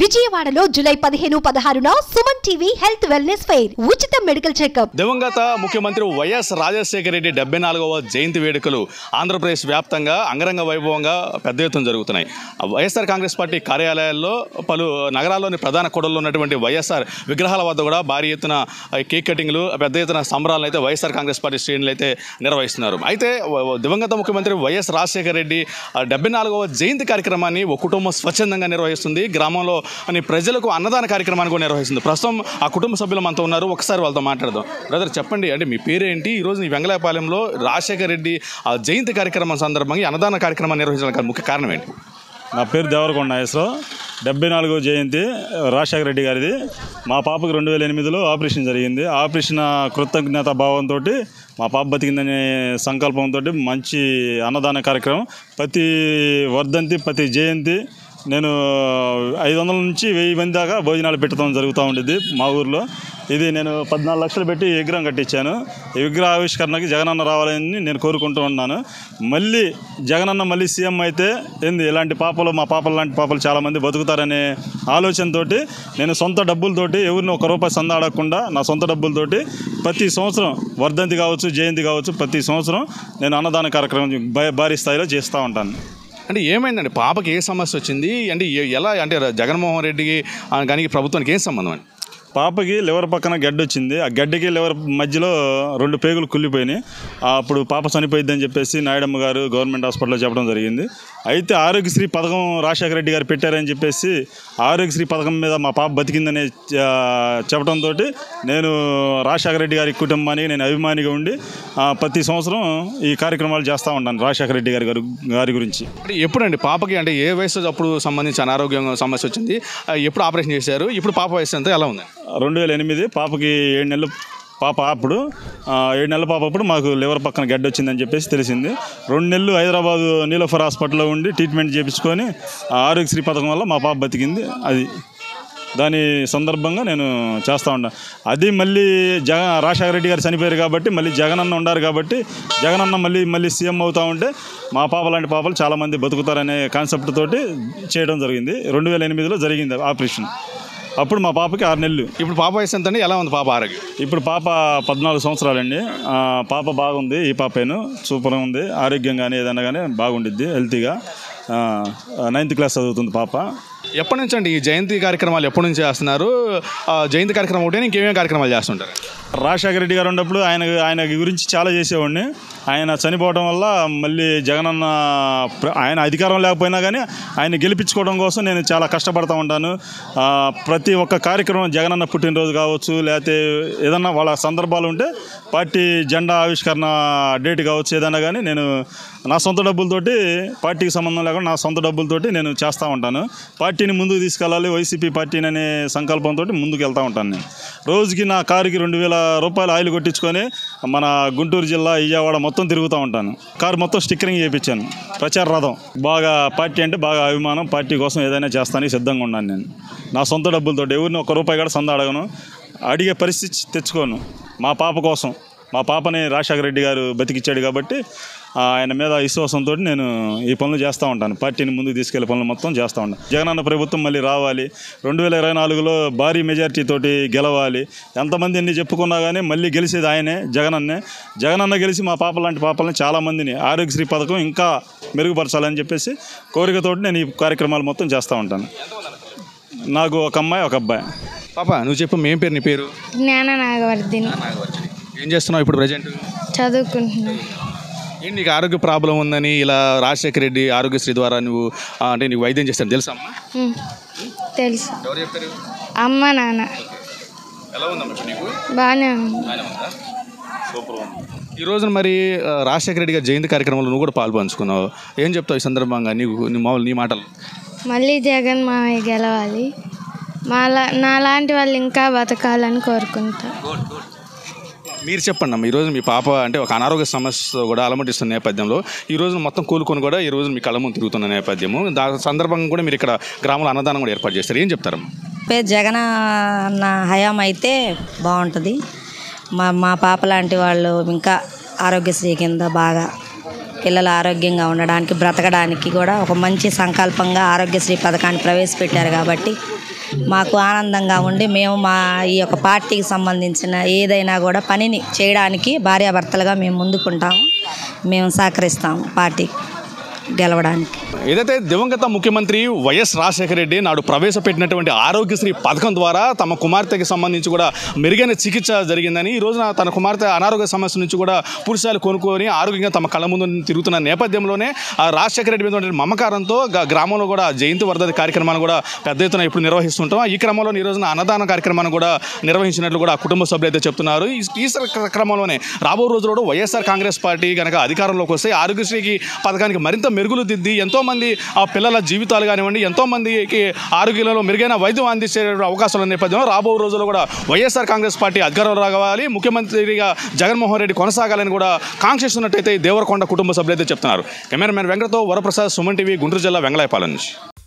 విజయవాడలో జూలై పదిహేను పదహారున Suman TV health wellness fair ఉచిత మెడికల్ చెకప్ దివంగత ముఖ్యమంత్రి వైఎస్ రాజశేఖర రెడ్డి డెబ్బై నాలుగవ జయంతి వేడుకలు ఆంధ్రప్రదేశ్ వ్యాప్తంగా అంగరంగ వైభవంగా పెద్ద ఎత్తున జరుగుతున్నాయి వైఎస్ఆర్ కాంగ్రెస్ పార్టీ కార్యాలయాల్లో పలు నగరాల్లోని ప్రధాన కూడల్లో ఉన్నటువంటి వైఎస్ఆర్ విగ్రహాల వద్ద కూడా భారీ ఎత్తున కేక్ కటింగ్లు పెద్ద ఎత్తున సంబరాలను అయితే వైఎస్ఆర్ కాంగ్రెస్ పార్టీ శ్రేణులు అయితే నిర్వహిస్తున్నారు అయితే వ- వ- దివంగత ముఖ్యమంత్రి వైఎస్ రాజశేఖర రెడ్డి ఆ, డెబ్బై నాలుగవ జయంతి కార్యక్రమాన్ని ఒక కుటుంబం స్వచ్ఛందంగా నిర్వహిస్తుంది గ్రామంలో అని ప్రజలకు అన్నదాన కార్యక్రమాన్ని కూడా నిర్వహిస్తుంది ప్రస్తుతం ఆ కుటుంబ సభ్యులు మనతో ఉన్నారు ఒకసారి వాళ్ళతో మాట్లాడదాం బ్రదర్ చెప్పండి అంటే మీ పేరేంటి ఈరోజు ఈ వెంగళపాలెంలో రాజశేఖర రెడ్డి ఆ జయంతి కార్యక్రమం సందర్భంగా ఈ అన్నదాన కార్యక్రమాన్ని నిర్వహించడానికి ముఖ్య కారణం ఏంటి నా పేరు దేవరకొండ నాగేశ్వరరావు డెబ్బై నాలుగో జయంతి రాజశేఖర రెడ్డి గారిది మా పాపకు రెండు వేల ఎనిమిదిలో ఆపరేషన్ జరిగింది ఆపరేషన్ కృతజ్ఞత భావంతో మా పాప బతికిందనే సంకల్పంతో మంచి అన్నదాన కార్యక్రమం ప్రతి వర్ధంతి ప్రతి జయంతి నేను ఐదు వందల నుంచి వెయ్యి మంది దాకా భోజనాలు పెట్టడం జరుగుతూ ఉండేది మా ఊర్లో ఇది నేను పద్నాలుగు లక్షలు పెట్టి ఈ విగ్రహం కట్టించాను ఈ విగ్రహ ఆవిష్కరణకి జగనన్న రావాలని నేను కోరుకుంటూ ఉన్నాను మళ్ళీ జగనన్న మళ్ళీ సీఎం అయితే ఏంది ఇలాంటి పాపలు మా పాపలు లాంటి పాపలు చాలామంది బతుకుతారనే ఆలోచనతోటి నేను సొంత డబ్బులతోటి ఎవరిని ఒక రూపాయి సంద అడగకుండా నా సొంత డబ్బులతోటి ప్రతి సంవత్సరం వర్ధంతి కావచ్చు జయంతి కావచ్చు ప్రతి సంవత్సరం నేను అన్నదాన కార్యక్రమం భా- భారీ స్థాయిలో చేస్తూ ఉంటాను అంటే ఏమైందండి పాపకి ఏ సమస్య వచ్చింది అంటే ఎ- ఎలా అంటే జగన్మోహన్ రెడ్డికి ఆ, కానీ ప్రభుత్వానికి ఏం సంబంధం అండి పాపకి లివర్ పక్కన గడ్డ వచ్చింది ఆ గడ్డకి లివర్ మధ్యలో రెండు పేగులు కుళ్ళిపోయినాయి ఆ, అప్పుడు పాప చనిపోయిద్దని చెప్పేసి నాయుడమ్మ గారు గవర్నమెంట్ హాస్పిటల్లో చెప్పడం జరిగింది అయితే ఆరోగ్యశ్రీ పథకం రాజశేఖర రెడ్డి గారు పెట్టారని చెప్పేసి ఆరోగ్యశ్రీ పథకం మీద మా పాప బతికిందని ఆ, చెప్పడంతో నేను రాజశేఖర రెడ్డి గారి కుటుంబానికి నేను అభిమానిగా ఉండి ఆ, ప్రతి సంవత్సరం ఈ కార్యక్రమాలు చేస్తూ ఉంటాను రాజశేఖర రెడ్డి గారి గారు గారి గురించి అంటే ఎప్పుడండి పాపకి అంటే ఏ వయసు అప్పుడు సంబంధించి అనారోగ్యం సమస్య వచ్చింది ఆ, ఎప్పుడు ఆపరేషన్ చేశారు ఇప్పుడు పాప వయసు ఎంత ఎలా ఉంది రెండు వేల ఎనిమిది పాపకి ఏడు నెలలు పాప అప్పుడు ఆ, ఏడు నెలల పాప అప్పుడు మాకు లివర్ పక్కన గడ్డ వచ్చిందని చెప్పేసి తెలిసింది రెండు నెలలు హైదరాబాద్ నీలోఫర్ హాస్పిటల్లో ఉండి ట్రీట్మెంట్ చేయించుకొని ఆ ఆరోగ్యశ్రీ పథకం వల్ల మా పాప బతికింది అది దాని సందర్భంగా నేను చేస్తూ ఉన్నా అది మళ్ళీ జగ రాజశేఖర రెడ్డి గారు చనిపోయారు కాబట్టి మళ్ళీ జగనన్న ఉండారు కాబట్టి జగనన్న మళ్ళీ మళ్ళీ సీఎం అవుతా ఉంటే మా పాప లాంటి పాపలు చాలామంది బతుకుతారనే కాన్సెప్ట్ తోటి చేయడం జరిగింది రెండు వేల ఎనిమిదిలో జరిగింది ఆపరేషన్ అప్పుడు మా పాపకి ఆరు నెలలు ఇప్పుడు పాప వయసు ఎంత అండి ఎలా ఉంది పాప ఆరోగ్యం ఇప్పుడు పాప పద్నాలుగు సంవత్సరాలండి ఆ, పాప బాగుంది ఈ పాపేను సూపర్గా ఉంది ఆరోగ్యం కానీ ఏదైనా కానీ బాగుండిద్ది హెల్తీగా నైన్త్ క్లాస్ చదువుతుంది పాప ఎప్పటి నుంచి అండి ఈ జయంతి కార్యక్రమాలు ఎప్పటి నుంచి చేస్తున్నారు ఆ, జయంతి కార్యక్రమం ఒకటే ఇంకేమేమి కార్యక్రమాలు చేస్తుంటారు రాజశేఖర రెడ్డి గారు ఉన్నప్పుడు ఆయన ఆయన గురించి చాలా చేసేవాడిని ఆయన చనిపోవడం వల్ల మళ్ళీ జగనన్న ప్ర- ఆయన అధికారం లేకపోయినా కానీ ఆయన గెలిపించుకోవడం కోసం నేను చాలా కష్టపడతా ఉంటాను ఆ, ప్రతి ఒక్క కార్యక్రమం జగనన్న పుట్టినరోజు కావచ్చు లేకపోతే ఏదన్నా వాళ్ళ సందర్భాలు ఉంటే పార్టీ జెండా ఆవిష్కరణ డేట్ కావచ్చు ఏదైనా కానీ నేను నా సొంత డబ్బులతోటి పార్టీకి సంబంధం లేకుండా నా సొంత డబ్బులతోటి నేను చేస్తూ ఉంటాను పార్టీని ముందుకు తీసుకెళ్ళాలి వైసీపీ పార్టీని అనే సంకల్పంతో ముందుకు వెళ్తూ ఉంటాను నేను రోజుకి నా కారుకి రెండు వేల రూపాయలు ఆయిల్ కొట్టించుకొని మన గుంటూరు జిల్లా విజయవాడ మొత్తం తిరుగుతూ ఉంటాను కారు మొత్తం స్టిక్కరింగ్ చేయించాను ప్రచార రథం బాగా పార్టీ అంటే బాగా అభిమానం పార్టీ కోసం ఏదైనా చేస్తానికి సిద్ధంగా ఉన్నాను నేను నా సొంత డబ్బులతో ఎవరిని ఒక్క రూపాయి కూడా సంద అడగను అడిగే పరిస్థితి తెచ్చుకోను మా పాప కోసం మా పాపని రాజశేఖర రెడ్డి గారు బతికిచ్చాడు కాబట్టి ఆ, ఆయన మీద విశ్వాసంతో నేను ఈ పనులు చేస్తూ ఉంటాను పార్టీని ముందుకు తీసుకెళ్లే పనులు మొత్తం చేస్తూ ఉంటాను జగనన్న ప్రభుత్వం మళ్ళీ రావాలి రెండు వేల ఇరవై నాలుగులో భారీ మెజార్టీ తోటి గెలవాలి ఎంతమంది ఎన్ని చెప్పుకున్నా కానీ మళ్ళీ గెలిచేది ఆయనే జగనన్నే జగనన్న గెలిచి మా పాప లాంటి పాపల్ని చాలామందిని ఆరోగ్యశ్రీ పథకం ఇంకా మెరుగుపరచాలని చెప్పేసి కోరికతోటి నేను ఈ కార్యక్రమాలు మొత్తం చేస్తూ ఉంటాను నాకు ఒక అమ్మాయి ఒక అబ్బాయి పాప నువ్వు చెప్పు మేం పేరు నీ పేరు జ్ఞాన నాగవర్ధిని ఏం చేస్తున్నావు ఇప్పుడు ప్రజెంట్ చదువుకుంటున్నాను ఏంటి నీకు ఆరోగ్య ప్రాబ్లం ఉందని ఇలా రాజశేఖర రెడ్డి ఆరోగ్యశ్రీ ద్వారా నువ్వు ఆ, అంటే నీకు వైద్యం చేస్తాను తెలుసా అమ్మా ఉమ్, తెలుసు ఎవరు చెప్పారు అమ్మ నాన్న ఎలా ఉందమ్మా ఇప్పుడు నీకు బాగానే ఉంది సూపర్ ఈ రోజున మరి ఆ, రాజశేఖర రెడ్డి గారి జయంతి కార్యక్రమంలో నువ్వు కూడా పాలు పంచుకున్నావు ఏం చెప్తావు ఈ సందర్భంగా నీకు నీ మామూలు నీ మాటలు మళ్ళీ జగన్ మావయ్య గెలవాలి మాలా నాలాంటి వాళ్ళు ఇంకా బతకాలని కోరుకుంటా మీరు చెప్పండి అమ్మ ఈరోజు మీ పాప అంటే ఒక అనారోగ్య సమస్యతో కూడా అలమటిస్తున్న నేపథ్యంలో ఈ రోజు మొత్తం కూలుకొని కూడా ఈ రోజు మీ కళ్ళ ముందు తిరుగుతున్న నేపథ్యము దాని సందర్భంగా కూడా మీరు ఇక్కడ గ్రామంలో అన్నదానం కూడా ఏర్పాటు చేస్తారు ఏం చెప్తారమ్మా పేరు జగన్ అన్న హయాం అయితే బాగుంటుంది మా మా పాప లాంటి వాళ్ళు ఇంకా ఆరోగ్యశ్రీ కింద బాగా పిల్లలు ఆరోగ్యంగా ఉండడానికి బ్రతకడానికి కూడా ఒక మంచి సంకల్పంగా ఆరోగ్యశ్రీ పథకాన్ని ప్రవేశపెట్టారు కాబట్టి మాకు ఆనందంగా ఉండి మేము మా ఈ యొక్క పార్టీకి సంబంధించిన ఏదైనా కూడా పనిని చేయడానికి భార్యాభర్తలుగా మేము ముందుకుంటాము మేము సహకరిస్తాము పార్టీ గెలవడానికి ఏదైతే దివంగత ముఖ్యమంత్రి వైఎస్ రాజశేఖర రెడ్డి నాడు ప్రవేశపెట్టినటువంటి ఆరోగ్యశ్రీ పథకం ద్వారా తమ కుమార్తెకి సంబంధించి కూడా మెరుగైన చికిత్స జరిగిందని ఈ రోజున తన కుమార్తె అనారోగ్య సమస్య నుంచి కూడా పురుషాలు కొనుక్కొని ఆరోగ్యంగా తమ కళ్ళ ముందు తిరుగుతున్న నేపథ్యంలోనే ఆ రాజశేఖర రెడ్డి మీద ఉన్నటువంటి మమకారంతో గ- గ్రామంలో కూడా జయంతి వర్ధంతి కార్యక్రమాన్ని కూడా పెద్ద ఎత్తున ఇప్పుడు నిర్వహిస్తుంటాం ఈ క్రమంలో ఈ రోజున అన్నదాన కార్యక్రమాన్ని కూడా నిర్వహించినట్లు కూడా ఆ కుటుంబ సభ్యులు అయితే చెప్తున్నారు ఈ- ఈ స- క్రమంలోనే రాబో రోజుల్లో వైఎస్ఆర్ కాంగ్రెస్ పార్టీ కనుక అధికారంలోకి వస్తే ఆరోగ్యశ్రీకి పథకానికి మరింత మెరుగులు దిద్ది ఎంతో మంది ఆ పిల్లల జీవితాలు కానివ్వండి ఎంతో మందికి ఆరోగ్యంలో మెరుగైన వైద్యం అందించే అవకాశాల నేపథ్యంలో రాబో రోజుల్లో కూడా వైఎస్ఆర్ కాంగ్రెస్ పార్టీ అధికారంలో రావాలి ముఖ్యమంత్రిగా జగన్మోహన్ రెడ్డి కొనసాగాలని కూడా కాంక్షిస్తున్నట్టయితే ఈ దేవరకొండ కుటుంబ సభ్యులు అయితే చెప్తున్నారు కెమెరామెన్ వెంకటతో వరప్రసాద్ సుమన్ టీవీ గుంటూరు జిల్లా వెంగళాయపాలెం నుంచి